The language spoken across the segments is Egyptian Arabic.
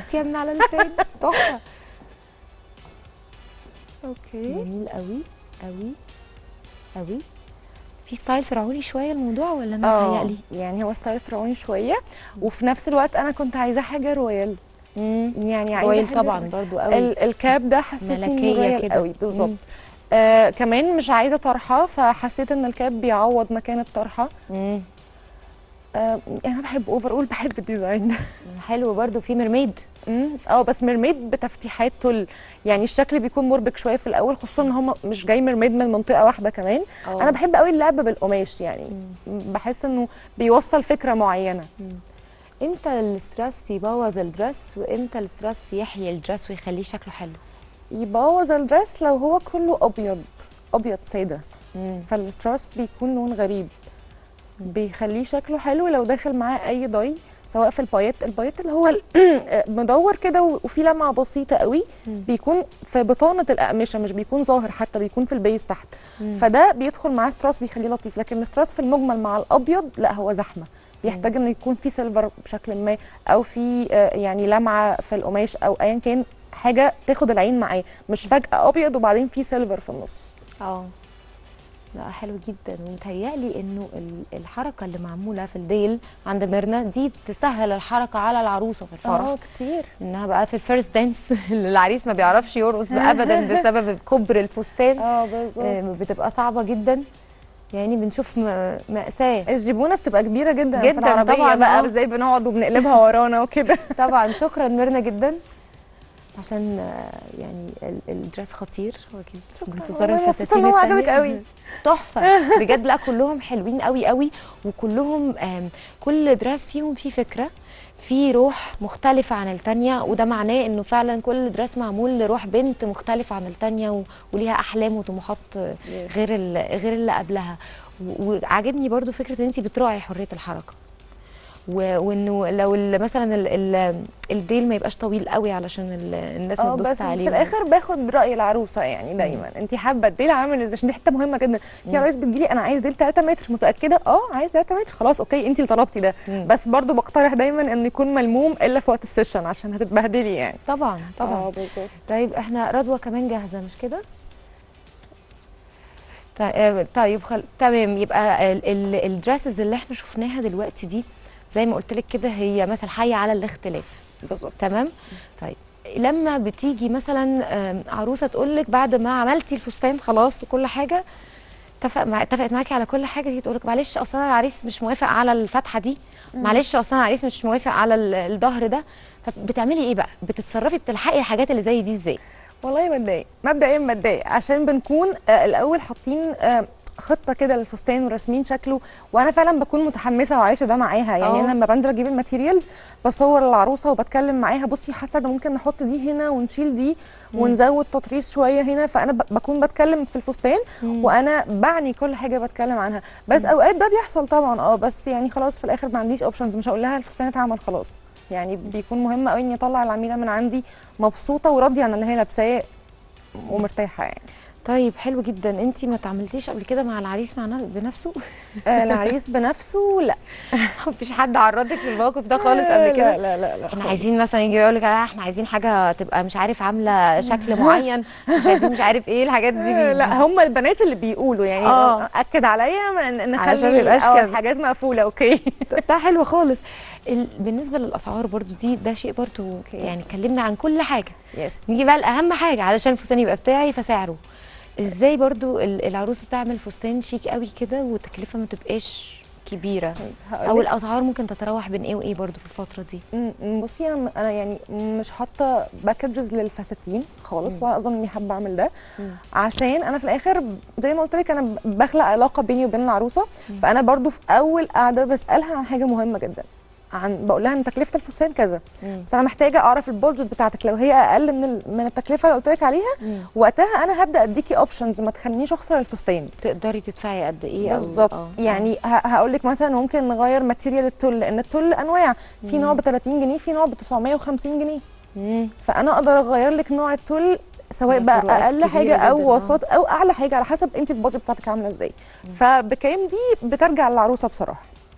طلعتيها من على لساني تحفه اوكي جميل قوي قوي قوي في ستايل فرعوني شويه الموضوع ولا انا اه متهيألي يعني هو ستايل فرعوني شويه وفي نفس الوقت انا كنت عايزاه حاجه رويال يعني عايزه رويال حاجة- طبعا برضو قوي ال- الكاب ده حسيت انه ملكيه رويال كده قوي بالظبط مم. آه كمان مش عايزه طرحه فحسيت ان الكاب بيعوض مكان الطرحه مم. آه انا بحب اوفر اول بحب الديزاين ده حلو برضو في ميرميد مم. اه بس ميرميد بتفتيحات تل يعني الشكل بيكون مربك شويه في الاول خصوصا ان هم مش جاي ميرميد من منطقه واحده كمان أوه. انا بحب قوي اللعب بالقماش يعني بحس انه بيوصل فكره معينه امتى الستريس يبوظ الدرس وامتى الستريس يحيي الدرس ويخليه شكله حلو يبوظ الدرس لو هو كله ابيض ابيض ساده مم. فالستراس بيكون لون غريب بيخليه شكله حلو لو داخل معاه اي داي سواء في البايت البايت اللي هو ال- مدور كده وفي لمعه بسيطه قوي مم. بيكون في بطانه الاقمشه مش بيكون ظاهر حتى بيكون في البيس تحت مم. فده بيدخل معاه ستراس بيخليه لطيف لكن الستراس في المجمل مع الابيض لا هو زحمه بيحتاج انه يكون في سيلفر بشكل ما او في آه، يعني لمعه في القماش او ايا كان حاجه تاخد العين معاه مش فجاه ابيض وبعدين في سيلفر في النص اه لا حلو جدا ومتهيألي انه ال- الحركه اللي معموله في الديل عند ميرنا دي تسهل الحركه على العروسه في الفرح كتير انها بقى في الفيرست دانس العريس ما بيعرفش يرقص ابدا بسبب كبر الفستان اه بالظبط آه، بتبقى صعبه جدا يعني بنشوف م- مأساة الجبونه بتبقى كبيره جدا جداً في العربيه طبعاً، آه. بقى ازاي بنقعد وبنقلبها ورانا وكده طبعا شكرا ميرنا جدا عشان آه، يعني ال- الدرس خطير واكيد بانتظار والله مبسوطة الفساتين إن هو عجبك التانية. قوي. تحفه بجد لا كلهم حلوين قوي قوي وكلهم آم، كل درس فيهم فيه فكره في روح مختلفة عن التانية وده معناه انه فعلا كل درس معمول لروح بنت مختلفة عن التانية و- وليها احلام وطموحات آه، غير ال- غير اللي قبلها و- وعاجبني برضو فكرة ان انت بتراعي حرية الحركة و- وانه لو ال- مثلا ال- ال- الديل ما يبقاش طويل قوي علشان ال- الناس ما اه تبص بس عليه في الاخر باخد راي العروسه يعني دايما انت حابه الديل عامل ازاي عشان دي حته مهمه جدا في عرايس بتجيلي انا عايز ديل 3 متر متاكده اه عايز 3 متر خلاص اوكي انت اللي طلبتي ده مم. بس برضو بقترح دايما انه يكون ملموم الا في وقت السيشن عشان هتتبهدلي يعني طبعا طبعا اه بالظبط طيب احنا رضوى كمان جاهزه مش كده طيب- آه، طيب خل... تمام يبقى ال- ال- الدراسز اللي احنا شفناها دلوقتي دي زي ما قلت لك كده هي مثل حي على الاختلاف بالظبط تمام طيب لما بتيجي مثلا آم، عروسه تقول لك بعد ما عملتي الفستان خلاص وكل حاجه اتفق مع اتفقت معاكي على كل حاجه تيجي تقول لك معلش اصل انا العريس مش موافق على الفتحه دي معلش اصل انا العريس مش موافق على ال- الظهر ده فبتعملي ايه بقى بتتصرفي بتلحقي الحاجات اللي زي دي ازاي والله بتضايق مبدئيا بتضايق عشان بنكون آه الاول حاطين آه خطه كده للفستان وراسمين شكله وانا فعلا بكون متحمسه وعايشه ده معاها يعني اه. انا لما بنزل اجيب الماتيريالز بصور العروسه وبتكلم معاها بصي حاسه ان ممكن نحط دي هنا ونشيل دي ونزود تطريز شويه هنا فانا ب- بكون بتكلم في الفستان وانا بعني كل حاجه بتكلم عنها بس اوقات ده بيحصل طبعا اه بس يعني خلاص في الاخر ما عنديش اوبشنز مش هقول لها الفستان اتعمل خلاص يعني بيكون مهم قوي اني اطلع العميله من عندي مبسوطه وراضيه عن اللي هي لابساه ومرتاحه يعني طيب حلو جدا انت ما تعاملتيش قبل كده مع العريس مع نف- بنفسه آه، العريس بنفسه لا مفيش حد عرضك للموقف ده خالص قبل كده لا لا لا, لا احنا خالص. عايزين مثلا يجي يقول لك احنا عايزين حاجه تبقى مش عارف عامله شكل معين مش عايزين مش عارف ايه الحاجات دي آه، لا هم البنات اللي بيقولوا يعني آه. اكد عليا ما- ن- علشان نخلي ما يبقاش آه، كده. الحاجات مقفوله اوكي ده حلو خالص ال... بالنسبه للاسعار برضو دي ده شيء برضو يعني اتكلمنا عن كل حاجه يس نيجي بقى لاهم حاجه علشان الفستان يبقى بتاعي فسعره ازاي برضو ال- العروسه تعمل فستان شيك قوي كده والتكلفه ما تبقاش كبيره او هقولك. الاسعار ممكن تتراوح بين ايه وايه برضو في الفتره دي م- م- بصي انا انا يعني مش حاطه باكجز للفساتين خالص ولا اظن اني حابه اعمل ده عشان انا في الاخر زي ما قلت لك انا ب- بخلق علاقه بيني وبين العروسه فانا برضو في اول قعده بسالها عن حاجه مهمه جدا عن بقول لها ان تكلفه الفستان كذا بس انا محتاجه اعرف البادجت بتاعتك لو هي اقل من ال- من التكلفه اللي قلت لك عليها وقتها انا هبدا اديكي اوبشنز ما تخلينيش اخسر الفستان تقدري تدفعي قد ايه أو- بالظبط آه، يعني هقول لك مثلا ممكن نغير ماتيريال التل لان التل انواع في نوع ب 30 جنيه في نوع ب 950 جنيه مم. فانا اقدر اغير لك نوع التل سواء ده بقى فروقات اقل كبيرة حاجه جداً، آه. او وسط او اعلى حاجه على حسب انت البادجت بتاعتك عامله ازاي فبكام دي بترجع للعروسه بصراحه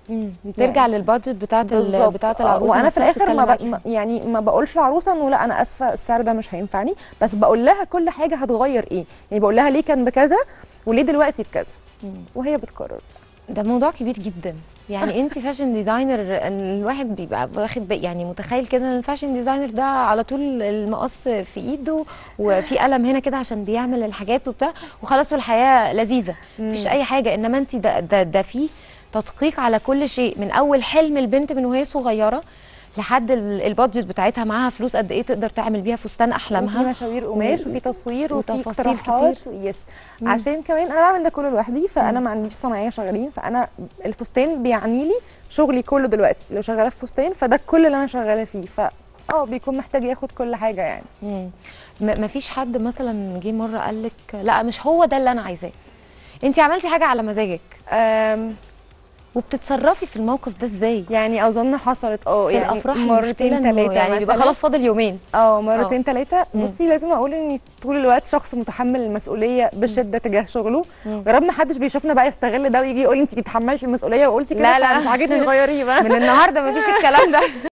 ترجع للبادجت بتاعت ال- بالظبط. بتاعت آه، العروسه وانا في نفسها الاخر ما, بتتكلم ب... معاكي ما يعني ما بقولش العروسه انه لا انا اسفه السعر ده مش هينفعني بس بقول لها كل حاجه هتغير ايه يعني بقول لها ليه كان بكذا وليه دلوقتي بكذا وهي بتقرر ده موضوع كبير جدا يعني انت فاشن ديزاينر الواحد بيبقى واخد بق- يعني متخيل كده ان الفاشن ديزاينر ده على طول المقص في ايده وفي قلم هنا كده عشان بيعمل الحاجات وبتاع وخلاص والحياه لذيذه مفيش اي حاجه انما انت ده ده, ده في تدقيق على كل شيء من اول حلم البنت من وهي صغيره لحد ال- البادجت بتاعتها معاها فلوس قد ايه تقدر تعمل بيها فستان وفي احلامها مشاوير قماش وفي تصوير وفي وتفاصيل اقتراحات كتير. يس عشان كمان انا بعمل ده كله لوحدي فانا ما عنديش صناعيه شغالين فانا الفستان بيعني لي شغلي كله دلوقتي لو شغاله في فستان فده كل اللي انا شغاله فيه ف اه بيكون محتاج ياخد كل حاجه يعني مم. م- مفيش حد مثلا جه مره قال لك لا مش هو ده اللي انا عايزاه انت عملتي حاجه على مزاجك أم وبتتصرفي في الموقف ده ازاي يعني اظن حصلت اه في يعني الافراح مرتين مرتين ثلاثه ثلاثه يعني بيبقى خلاص فاضل يومين اه مرتين اه. ثلاثه مم. بصي لازم اقول اني طول الوقت شخص متحمل المسؤوليه بشده تجاه شغله مم. يا رب ما حدش بيشوفنا بقى يستغل ده ويجي يقول لي انت تحملتي المسؤوليه وقلتي كده لا، لا. فمش عاجبني غيريه بقى من النهارده مفيش الكلام ده